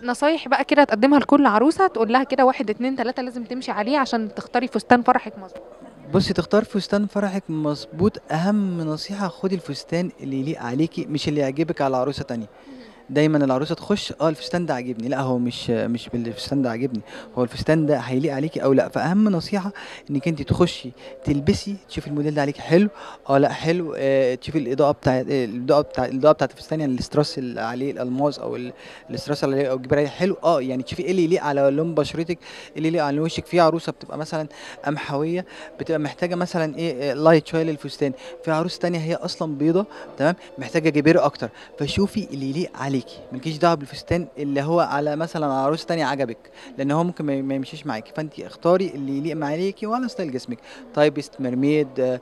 نصايح بقى كده تقدمها لكل عروسه تقول لها كده واحد اتنين تلاته لازم تمشي عليه عشان تختاري فستان فرحك مظبوط بصي تختار فستان فرحك مظبوط اهم نصيحة خدي الفستان اللي يليق عليكي مش اللي يعجبك على عروسة تانية دايما العروسه تخش اه الفستان ده عاجبني لا هو مش مش بالفستان ده عاجبني هو الفستان ده هيليق عليكي او لا فاهم نصيحه انك انت تخشي تلبسي تشوفي الموديل ده عليكي حلو اه لا حلو آه تشوفي الاضاءه بتاع الاضاءه بتاع الاضاءه بتاعت الفستان يعني الاستراس اللي عليه الالماس او ال- الاستراس اللي عليه او الجبال حلو اه يعني تشوفي ايه اللي يليق على لون بشرتك إيه اللي يليق على لون وشك في عروسه بتبقى مثلا قمحويه بتبقى محتاجه مثلا ايه لايت شويه للفستان في عروسه تانية هي اصلا بيضه تمام محتاجه جبيره اكتر فشوفي اللي يليق عليكي مالكيش دعوه بالفستان اللي هو على مثلا على عروسه تانية عجبك لان هو ممكن ما ما يمشيش معاكي فانت اختاري اللي يليق معاكي وعلى ستايل جسمك تايبست ميرميد آه،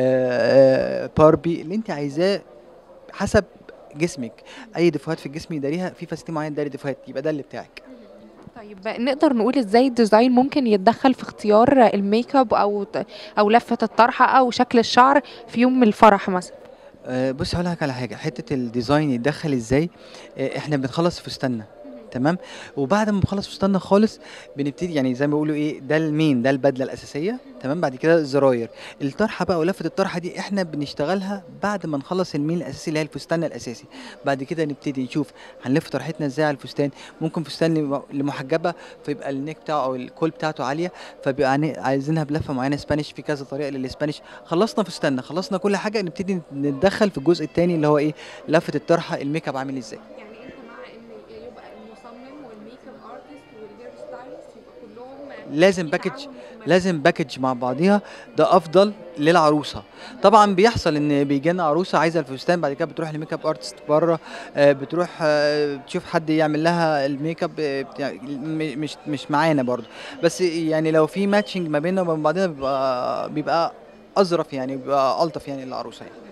آه، باربي اللي انت عايزاه حسب جسمك اي ديفوهات في الجسم يداريها في فساتين معين داري ديفوهات يبقى ده اللي بتاعك طيب نقدر نقول ازاي الديزاين ممكن يتدخل في اختيار الميك اب او او لفه الطرحه او شكل الشعر في يوم الفرح مثلا آه، بص هقول لك على حاجه حته الديزاين يتدخل ازاي آه، احنا بنخلص فستاننا تمام وبعد ما بنخلص فستاننا خالص بنبتدي يعني زي ما بيقولوا ايه ده المين ده البدله الاساسيه تمام بعد كده الزراير الطرحه بقى ولفه الطرحه دي احنا بنشتغلها بعد ما نخلص المين الاساسي اللي هي الفستان الاساسي بعد كده نبتدي نشوف هنلف طرحتنا ازاي على الفستان ممكن فستان لم- لمحجبه فيبقى النيك بتاعه او الكول بتاعته عاليه فبيبقى عن- عايزينها بلفه معينه سبانيش في كذا طريقه للاسبانيش خلصنا فستاننا خلصنا كل حاجه نبتدي نتدخل في الجزء الثاني اللي هو ايه لفه الطرحه الميك اب عامل ازاي يعني انت مع ان يبقى المصمم والميك اب ارتست والهير ستايلست يبقى كلهم لازم باكج لازم باكج مع بعضيها ده افضل للعروسه طبعا بيحصل ان بيجي لنا عروسه عايزه الفستان بعد كده بتروح لميك اب ارتست بره آه، بتروح آه، تشوف حد يعمل لها الميك اب آه، بتاع- م- مش مش معانا برضو بس يعني لو في ماتشنج ما بيننا وبين بعضنا بيبقى بيبقى اظرف يعني بيبقى الطف يعني للعروسه يعني